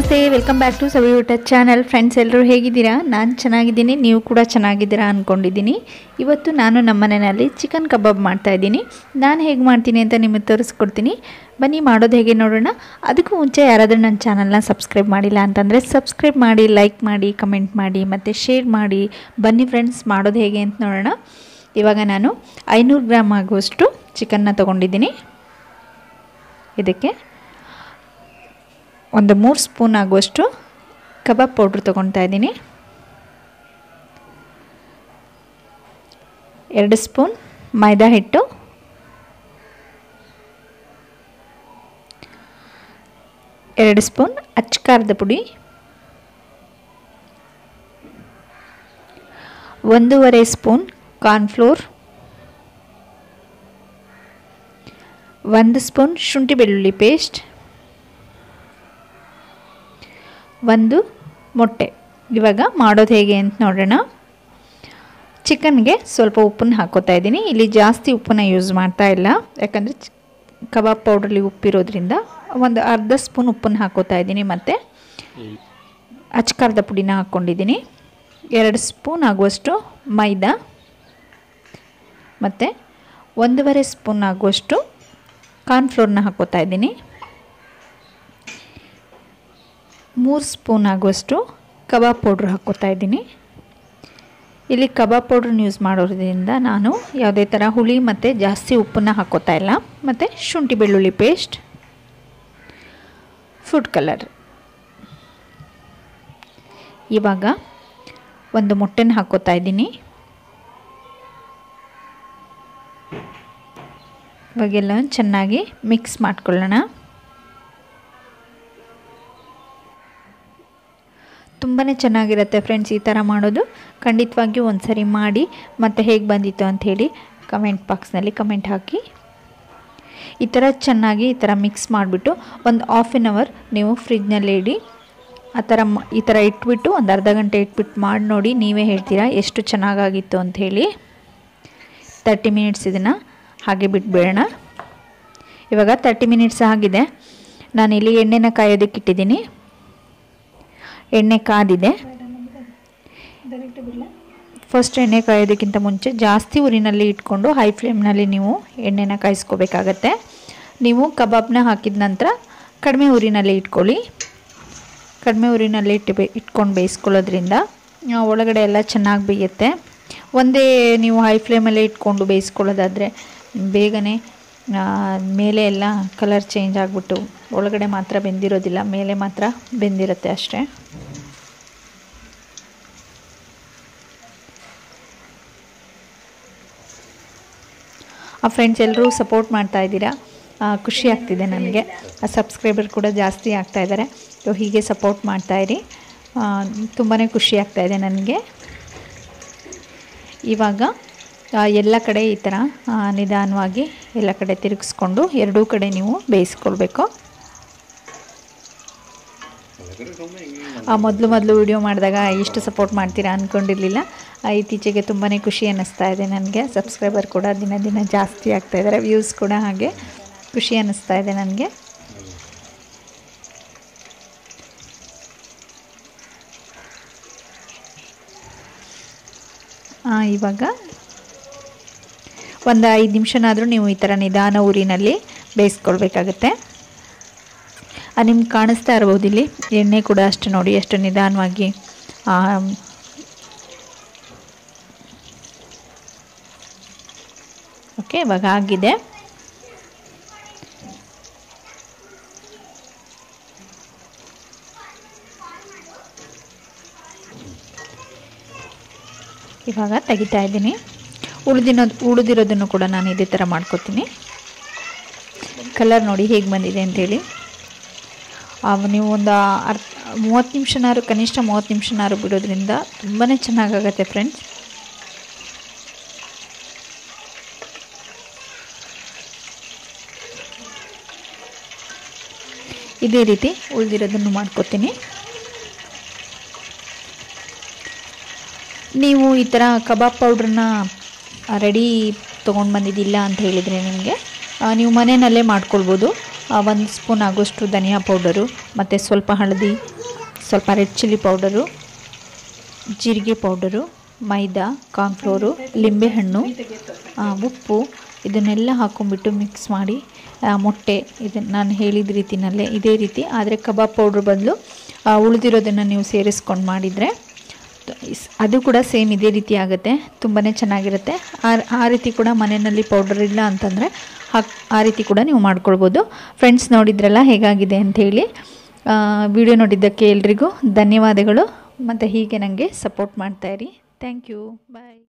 ನಮಸ್ತೆ welcome back to ಸವಿ ಊಟ channel friends ಎಲ್ಲರೂ ಹೇಗಿದ್ದೀರಾ ನಾನು ಚೆನ್ನಾಗಿದ್ದೀನಿ ನೀವು ಕೂಡ ಚೆನ್ನಾಗಿದ್ದೀರಾ ಅಂದ್ಕೊಂಡಿದ್ದೀನಿ ಇವತ್ತು ನಾನು ನಮ್ಮ ಮನೆಯಲ್ಲಿ ಚಿಕನ್ ಕಬಾಬ್ ಮಾಡ್ತಾ ಇದ್ದೀನಿ ನಾನು ಹೇಗೆ ಮಾಡ್ತೀನಿ ಅಂತ ನಿಮಗೆ ತೋರಿಸ್ಕೊಡ್ತೀನಿ ಬನ್ನಿ ಮಾಡೋದು ಹೇಗೆ ನೋಡೋಣ ಅದಕ್ಕೂ ಮುಂಚೆ ಯಾರಾದರೂ ನನ್ನ ಚಾನಲ್ನ ಸಬ್ಸ್ಕ್ರೈಬ್ ಮಾಡಿಲ್ಲ ಅಂತಂದರೆ ಸಬ್ಸ್ಕ್ರೈಬ್ ಮಾಡಿ ಲೈಕ್ ಮಾಡಿ ಕಮೆಂಟ್ ಮಾಡಿ ಮತ್ತು ಶೇರ್ ಮಾಡಿ ಬನ್ನಿ ಫ್ರೆಂಡ್ಸ್ ಮಾಡೋದು ಹೇಗೆ ಅಂತ ನೋಡೋಣ ಇವಾಗ ನಾನು ಐನೂರು ಗ್ರಾಮ್ ಆಗುವಷ್ಟು ಚಿಕನ್ನ ತೊಗೊಂಡಿದ್ದೀನಿ ಇದಕ್ಕೆ ಒಂದು ಮೂರು ಸ್ಪೂನ್ ಆಗುವಷ್ಟು ಕಬಾಬ್ ಪೌಡ್ರ್ ತೊಗೊಳ್ತಾ ಇದ್ದೀನಿ ಎರಡು ಸ್ಪೂನ್ ಮೈದಾ ಹಿಟ್ಟು ಎರಡು ಸ್ಪೂನ್ ಅಚ್ಕಾರದ ಪುಡಿ ಒಂದೂವರೆ ಸ್ಪೂನ್ ಕಾರ್ನ್ಫ್ಲೋರ್ ಒಂದು ಸ್ಪೂನ್ ಶುಂಠಿ ಬೆಳ್ಳುಳ್ಳಿ ಪೇಸ್ಟ್ ಒಂದು ಮೊಟ್ಟೆ ಇವಾಗ ಮಾಡೋದು ಹೇಗೆ ಅಂತ ನೋಡೋಣ ಚಿಕನ್ಗೆ ಸ್ವಲ್ಪ ಉಪ್ಪನ್ನು ಹಾಕೋತಾ ಇದ್ದೀನಿ ಇಲ್ಲಿ ಜಾಸ್ತಿ ಉಪ್ಪನ್ನ ಯೂಸ್ ಮಾಡ್ತಾ ಇಲ್ಲ ಯಾಕಂದರೆ ಕಬಾಬ್ ಪೌಡ್ರಲ್ಲಿ ಉಪ್ಪಿರೋದ್ರಿಂದ ಒಂದು ಅರ್ಧ ಸ್ಪೂನ್ ಉಪ್ಪನ್ನು ಹಾಕೋತಾ ಇದ್ದೀನಿ ಮತ್ತು ಅಚ್ಕಾರದ ಪುಡಿನ ಹಾಕ್ಕೊಂಡಿದ್ದೀನಿ ಎರಡು ಸ್ಪೂನ್ ಆಗುವಷ್ಟು ಮೈದಾ ಮತ್ತು ಒಂದೂವರೆ ಸ್ಪೂನ್ ಆಗುವಷ್ಟು ಕಾರ್ನ್ಫ್ಲೋರ್ನ ಹಾಕೋತಾ ಇದ್ದೀನಿ ಮೂರು ಸ್ಪೂನ್ ಆಗುವಷ್ಟು ಕಬಾಬ್ ಪೌಡ್ರ್ ಹಾಕ್ಕೋತಾ ಇದ್ದೀನಿ ಇಲ್ಲಿ ಕಬಾಬ್ ಪೌಡ್ರನ್ನ ಯೂಸ್ ಮಾಡೋದ್ರಿಂದ ನಾನು ಯಾವುದೇ ಥರ ಹುಳಿ ಮತ್ತು ಜಾಸ್ತಿ ಉಪ್ಪನ್ನು ಹಾಕ್ಕೋತಾ ಇಲ್ಲ ಮತ್ತು ಶುಂಠಿ ಬೆಳ್ಳುಳ್ಳಿ ಪೇಸ್ಟ್ ಫುಡ್ ಕಲರ್ ಇವಾಗ ಒಂದು ಮೊಟ್ಟೆನ ಹಾಕ್ಕೋತಾ ಇದ್ದೀನಿ ಇವಾಗೆಲ್ಲ ಚೆನ್ನಾಗಿ ಮಿಕ್ಸ್ ಮಾಡ್ಕೊಳ್ಳೋಣ ತುಂಬಾ ಚೆನ್ನಾಗಿರುತ್ತೆ ಫ್ರೆಂಡ್ಸ್ ಈ ಥರ ಮಾಡೋದು ಖಂಡಿತವಾಗಿಯೂ ಒಂದು ಸರಿ ಮಾಡಿ ಮತ್ತು ಹೇಗೆ ಬಂದಿತ್ತು ಅಂಥೇಳಿ ಕಮೆಂಟ್ ಬಾಕ್ಸ್ನಲ್ಲಿ ಕಮೆಂಟ್ ಹಾಕಿ ಈ ಥರ ಚೆನ್ನಾಗಿ ಈ ಥರ ಮಿಕ್ಸ್ ಮಾಡಿಬಿಟ್ಟು ಒಂದು ಹಾಫ್ ಆನ್ ಅವರ್ ನೀವು ಫ್ರಿಜ್ನಲ್ಲಿ ಇಡಿ ಆ ಥರ ಮ ಈ ಥರ ಇಟ್ಬಿಟ್ಟು ಒಂದು ಅರ್ಧ ಗಂಟೆ ಇಟ್ಬಿಟ್ಟು ಮಾಡಿ ನೋಡಿ ನೀವೇ ಹೇಳ್ತೀರಾ ಎಷ್ಟು ಚೆನ್ನಾಗಾಗಿತ್ತು ಅಂಥೇಳಿ ತರ್ಟಿ ಮಿನಿಟ್ಸ್ ಇದನ್ನು ಹಾಗೆ ಬಿಟ್ಬಿಡೋಣ ಇವಾಗ ತರ್ಟಿ ಮಿನಿಟ್ಸ್ ಆಗಿದೆ ನಾನಿಲ್ಲಿ ಎಣ್ಣೆನ ಕಾಯೋದಕ್ಕೆ ಇಟ್ಟಿದ್ದೀನಿ ಎಣ್ಣೆ ಕಾದಿದೆ ಫಸ್ಟ್ ಎಣ್ಣೆ ಕಾಯೋದಕ್ಕಿಂತ ಮುಂಚೆ ಜಾಸ್ತಿ ಉರಿನಲ್ಲಿ ಇಟ್ಕೊಂಡು ಹೈ ಫ್ಲೇಮ್ನಲ್ಲಿ ನೀವು ಎಣ್ಣೆನ ಕಾಯಿಸ್ಕೋಬೇಕಾಗತ್ತೆ ನೀವು ಕಬಾಬ್ನ ಹಾಕಿದ ನಂತರ ಕಡಿಮೆ ಉರಿನಲ್ಲಿ ಇಟ್ಕೊಳ್ಳಿ ಕಡಿಮೆ ಉರಿನಲ್ಲಿ ಇಟ್ಟು ಬೇ ಇಟ್ಕೊಂಡು ಬೇಯಿಸ್ಕೊಳ್ಳೋದ್ರಿಂದ ಒಳಗಡೆ ಎಲ್ಲ ಚೆನ್ನಾಗಿ ಬೇಯುತ್ತೆ ಒಂದೇ ನೀವು ಹೈ ಫ್ಲೇಮಲ್ಲೇ ಇಟ್ಕೊಂಡು ಬೇಯಿಸ್ಕೊಳ್ಳೋದಾದರೆ ಬೇಗನೆ ಮೇಲೆ ಎಲ್ಲ ಕಲರ್ ಚೇಂಜ್ ಆಗಿಬಿಟ್ಟು ಒಳಗಡೆ ಮಾತ್ರ ಬೆಂದಿರೋದಿಲ್ಲ ಮೇಲೆ ಮಾತ್ರ ಬೆಂದಿರುತ್ತೆ ಅಷ್ಟೇ ಆ ಫ್ರೆಂಡ್ಸ್ ಎಲ್ಲರೂ ಸಪೋರ್ಟ್ ಮಾಡ್ತಾ ಇದ್ದೀರಾ ಖುಷಿ ಆಗ್ತಿದೆ ನನಗೆ ಆ ಸಬ್ಸ್ಕ್ರೈಬರ್ ಕೂಡ ಜಾಸ್ತಿ ಆಗ್ತಾ ಇದ್ದಾರೆ ಸೊ ಹೀಗೆ ಸಪೋರ್ಟ್ ಮಾಡ್ತಾಯಿರಿ ತುಂಬಾ ಖುಷಿ ಆಗ್ತಾಯಿದೆ ನನಗೆ ಇವಾಗ ಎಲ್ಲ ಕಡೆ ಈ ಥರ ನಿಧಾನವಾಗಿ ಎಲ್ಲ ಕಡೆ ತಿರುಗಿಸ್ಕೊಂಡು ಎರಡೂ ಕಡೆ ನೀವು ಬೇಯಿಸ್ಕೊಳ್ಬೇಕು ಮೊದಲು ಮೊದಲು ವಿಡಿಯೋ ಮಾಡಿದಾಗ ಎಷ್ಟು ಸಪೋರ್ಟ್ ಮಾಡ್ತೀರಾ ಅಂದ್ಕೊಂಡಿರಲಿಲ್ಲ ಇತ್ತೀಚೆಗೆ ತುಂಬಾ ಖುಷಿ ಅನ್ನಿಸ್ತಾ ಇದೆ ನನಗೆ ಸಬ್ಸ್ಕ್ರೈಬರ್ ಕೂಡ ದಿನ ದಿನ ಜಾಸ್ತಿ ಆಗ್ತಾಯಿದ್ದಾರೆ ವ್ಯೂಸ್ ಕೂಡ ಹಾಗೆ ಖುಷಿ ಅನ್ನಿಸ್ತಾ ಇದೆ ನನಗೆ ಇವಾಗ ಒಂದು ಐದು ನಿಮಿಷನಾದರೂ ನೀವು ಈ ಥರ ನಿಧಾನ ಊರಿನಲ್ಲಿ ಬೇಯಿಸ್ಕೊಳ್ಬೇಕಾಗತ್ತೆ ನಿಮ್ಗೆ ಕಾಣಿಸ್ತಾ ಇರ್ಬೋದು ಇಲ್ಲಿ ಎಣ್ಣೆ ಕೂಡ ಅಷ್ಟು ನೋಡಿ ಎಷ್ಟು ನಿಧಾನವಾಗಿ ಓಕೆ ಇವಾಗ ಆಗಿದೆ ಇವಾಗ ತೆಗಿತಾ ಇದ್ದೀನಿ ಉಳಿದಿನ ಉಳಿದಿರೋದನ್ನು ಕೂಡ ನಾನು ಇದೇ ಥರ ಮಾಡ್ಕೋತೀನಿ ಕಲರ್ ನೋಡಿ ಹೇಗೆ ಬಂದಿದೆ ಅಂಥೇಳಿ ನೀವು ಒಂದು ಅರ್ಧ ಮೂವತ್ತು ನಿಮಿಷನಾರು ಕನಿಷ್ಠ ಮೂವತ್ತು ನಿಮಿಷನಾರು ಬಿಡೋದ್ರಿಂದ ತುಂಬಾ ಚೆನ್ನಾಗಾಗತ್ತೆ ಫ್ರೆಂಡ್ಸ್ ಇದೇ ರೀತಿ ಉಳಿದಿರೋದನ್ನು ಮಾಡ್ಕೋತೀನಿ ನೀವು ಈ ಥರ ಕಬಾಬ್ ಪೌಡ್ರನ್ನ ರೆಡಿ ತೊಗೊಂಡು ಬಂದಿದ್ದಿಲ್ಲ ಅಂತ ಹೇಳಿದರೆ ನಿಮಗೆ ನೀವು ಮನೆಯಲ್ಲೇ ಮಾಡ್ಕೊಳ್ಬೋದು ಒಂದು ಸ್ಪೂನ್ ಆಗೋಷ್ಟು ಧನಿಯಾ ಪೌಡರು ಮತ್ತು ಸ್ವಲ್ಪ ಹಳದಿ ಸ್ವಲ್ಪ ರೆಡ್ ಚಿಲ್ಲಿ ಪೌಡರು ಜೀರಿಗೆ ಪೌಡರು ಮೈದಾ ಕಾರ್ನ್ಫ್ಲೋರು ಲಿಂಬೆಹಣ್ಣು ಆ, ಉಪ್ಪು ಇದನ್ನೆಲ್ಲ ಹಾಕೊಂಡ್ಬಿಟ್ಟು ಮಿಕ್ಸ್ ಮಾಡಿ ಆ, ಮೊಟ್ಟೆ ಇದನ್ನು ನಾನು ಹೇಳಿದ ರೀತಿನಲ್ಲೇ ಇದೇ ರೀತಿ ಆದರೆ ಕಬಾಬ್ ಪೌಡ್ರ್ ಬದಲು ಉಳಿದಿರೋದನ್ನು ನೀವು ಸೇರಿಸ್ಕೊಂಡು ಮಾಡಿದರೆ ಇಸ್- ಅದು ಕೂಡ ಸೇಮ್ ಇದೇ ರೀತಿ ಆಗುತ್ತೆ ತುಂಬಾ ಚೆನ್ನಾಗಿರುತ್ತೆ ಆ ಆ ರೀತಿ ಕೂಡ ಮನೆಯಲ್ಲಿ ಪೌಡರ್ ಇಲ್ಲ ಅಂತಂದರೆ ಹಾಕ್ ಆ ರೀತಿ ಕೂಡ ನೀವು ಮಾಡ್ಕೊಳ್ಬೋದು ಫ್ರೆಂಡ್ಸ್ ನೋಡಿದ್ರಲ್ಲ ಹೇಗಾಗಿದೆ ಅಂಥೇಳಿ ವಿಡಿಯೋ ನೋಡಿದ್ದಕ್ಕೆ ಎಲ್ರಿಗೂ ಧನ್ಯವಾದಗಳು ಮತ್ತು ಹೀಗೆ ನನಗೆ ಸಪೋರ್ಟ್ ಮಾಡ್ತಾಯಿರಿ ಥ್ಯಾಂಕ್ ಯು ಬಾಯ್